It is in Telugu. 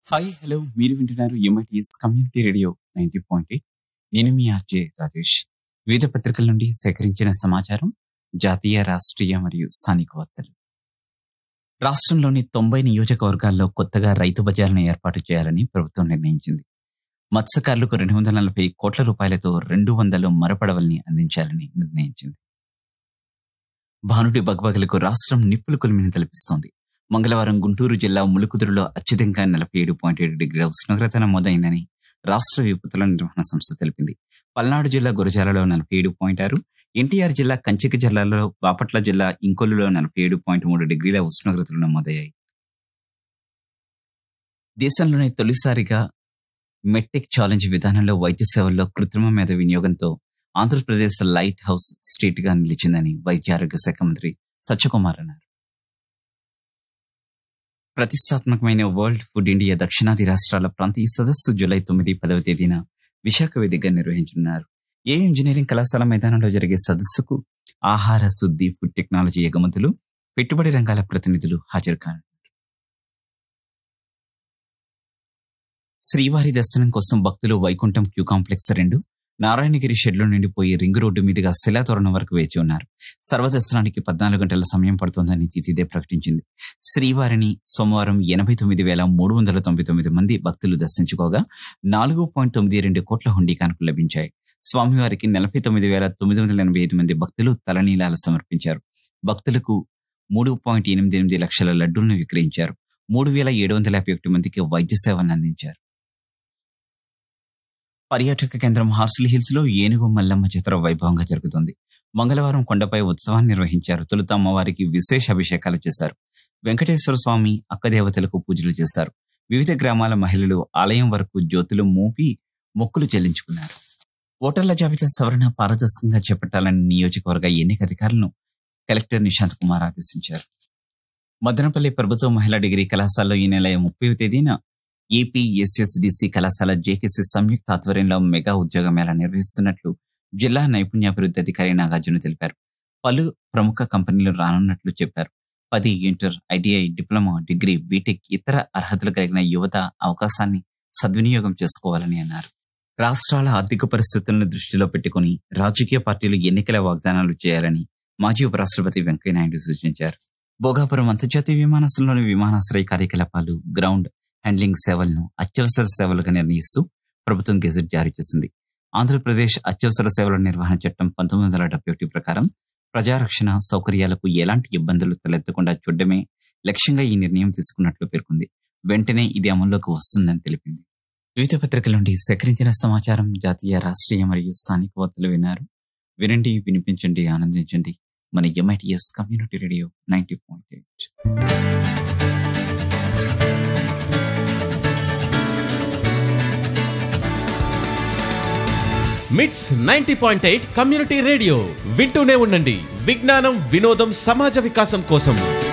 హాయ్ హలో మీరు వింటున్నారు MITS community radio ninety point eight నేను మీ ఆర్జే రాజేష్ వివిధ పత్రికల నుండి సేకరించిన సమాచారం జాతీయ రాష్ట్రీయ మరియు స్థానిక వార్తలు రాష్ట్రంలోని తొంభై నియోజకవర్గాల్లో కొత్తగా రైతు బజార్ను ఏర్పాటు చేయాలని ప్రభుత్వం నిర్ణయించింది మత్స్యకారులకు రెండు వందల నలభై కోట్ల రూపాయలతో రెండు వందలు మరపడవల్ని అందించాలని నిర్ణయించింది భానుడి బగ్బగలకు రాష్ట్రం నిప్పులు కొలిమిని తలపిస్తోంది మంగళవారం గుంటూరు జిల్లా ములుకుదురులో అత్యధికంగా నలభై ఏడు పాయింట్ ఏడు డిగ్రీల ఉష్ణోగ్రత నమోదైందని రాష్ట్ర విపత్తుల నిర్వహణ సంస్థ తెలిపింది పల్నాడు జిల్లా గురజాలలో నలభై ఏడు పాయింట్ ఆరు ఎన్టీఆర్ జిల్లా కంచిక జిల్లాలో బాపట్ల జిల్లా ఇంకొల్లులో నలభై ఏడు పాయింట్ మూడు డిగ్రీల ఉష్ణోగ్రతలు నమోదయ్యాయి దేశంలోనే తొలిసారిగా మెట్టిక్ ఛాలెంజ్ విధానంలో వైద్య సేవల్లో కృత్రిమ మేధ వినియోగంతో ఆంధ్రప్రదేశ్ లైట్ హౌస్ స్టేట్ గా నిలిచిందని వైద్య ఆరోగ్య శాఖ మంత్రి సత్యకుమార్ అన్నారు ప్రతిష్టాత్మకమైన వరల్డ్ ఫుడ్ ఇండియా దక్షిణాది రాష్ట్రాల ప్రాంతీయ సదస్సు జూలై తొమ్మిది పదవ తేదీన విశాఖ వేదికగా నిర్వహించనున్నారు ఏ ఇంజనీరింగ్ కళాశాల మైదానంలో జరిగే సదస్సుకు ఆహార శుద్ధి ఫుడ్ టెక్నాలజీ ఎగుమతులు పెట్టుబడి రంగాల ప్రతినిధులు హాజరు కానున్నారు శ్రీవారి దర్శనం కోసం భక్తులు వైకుంఠం క్యూ కాంప్లెక్స్ రెండు నారాయణగిరి షెడ్లో నిండిపోయి రింగ్ రోడ్డు మీదుగా శిలాతోరణం వరకు వేచి ఉన్నారు సర్వదర్శనానికి పద్నాలుగు గంటల సమయం పడుతోందని తితిదే ప్రకటించింది శ్రీవారిని సోమవారం ఎనభై తొమ్మిది వేల మూడు వందల తొంభై తొమ్మిది మంది భక్తులు దర్శించుకోగా నాలుగు పాయింట్ తొమ్మిది రెండు కోట్ల హుండీ కానుకలు లభించాయి స్వామివారికి నలభై తొమ్మిది వేల తొమ్మిది వందల ఎనభై ఐదు మంది భక్తులు తలనీలాలు సమర్పించారు భక్తులకు మూడు పాయింట్ ఎనిమిది ఎనిమిది లక్షల లడ్డూలను విక్రయించారు మూడు వేల ఏడు వందల యాభై ఒకటి మందికి వైద్య సేవలను అందించారు పర్యాటక కేంద్రం హార్సిల్ హిల్స్ లో ఏనుగు మల్లమ్మ జాతర వైభవంగా జరుగుతుంది మంగళవారం కొండపై ఉత్సవాన్ని నిర్వహించారు తొలుత అమ్మవారికి విశేష అభిషేకాలు చేశారు వెంకటేశ్వర స్వామి అక్కదేవతలకు పూజలు చేశారు వివిధ గ్రామాల మహిళలు ఆలయం వరకు జ్యోతులు మూపి మొక్కులు చెల్లించుకున్నారు ఓటర్ల జాబితా సవరణ పారదర్శకంగా చేపట్టాలని నియోజకవర్గ ఎన్నిక అధికారులను కలెక్టర్ నిశాంత్ కుమార్ ఆదేశించారు మదనపల్లి ప్రభుత్వ మహిళా డిగ్రీ కళాశాలలో ఈ నెల ముప్పై తేదీన ఏపీ ఎస్ఎస్డిసి కళాశాల జేకేసీ సంయుక్త ఆధ్వర్యంలో మెగా ఉద్యోగ మేళా నిర్వహిస్తున్నట్లు జిల్లా నైపుణ్యాభివృద్ధి అధికారి నాగార్జున తెలిపారు పలు ప్రముఖ కంపెనీలు రానున్నట్లు చెప్పారు పది inter ITI diploma degree BTech ఇతర అర్హతలు కలిగిన యువత అవకాశాన్ని సద్వినియోగం చేసుకోవాలని అన్నారు రాష్ట్రాల ఆర్థిక పరిస్థితులను దృష్టిలో పెట్టుకుని రాజకీయ పార్టీలు ఎన్నికల వాగ్దానాలు చేయాలని మాజీ ఉపరాష్ట్రపతి వెంకయ్యనాయుడు సూచించారు భోగాపురం అంతర్జాతీయ విమానాశ్రయంలోని విమానాశ్రయ కార్యకలాపాలు గ్రౌండ్ హ్యాండ్లింగ్ సేవలను అత్యవసర సేవలుగా నిర్ణయిస్తూ ప్రభుత్వం గెజెట్ జారీ చేసింది ఆంధ్రప్రదేశ్ అత్యవసర సేవల నిర్వహణ చట్టం పంతొమ్మిది వందల డెబ్బై ఒకటి ప్రకారం ప్రజారక్షణ సౌకర్యాలకు ఎలాంటి ఇబ్బందులు తలెత్తకుండా చూడడమే లక్ష్యంగా ఈ నిర్ణయం తీసుకున్నట్లు పేర్కొంది వెంటనే ఇది అమల్లోకి వస్తుందని తెలిపింది వివిధ పత్రికల నుండి సేకరించిన సమాచారం జాతీయ రాష్ట్రీయ మరియు స్థానిక వార్తలు విన్నారు వినండి వినిపించండి ఆనందించండి మన MITS community radio ninety point eight MITS ninety point eight community radio వింటూనే ఉండండి విజ్ఞానం వినోదం సమాజ వికాసం కోసం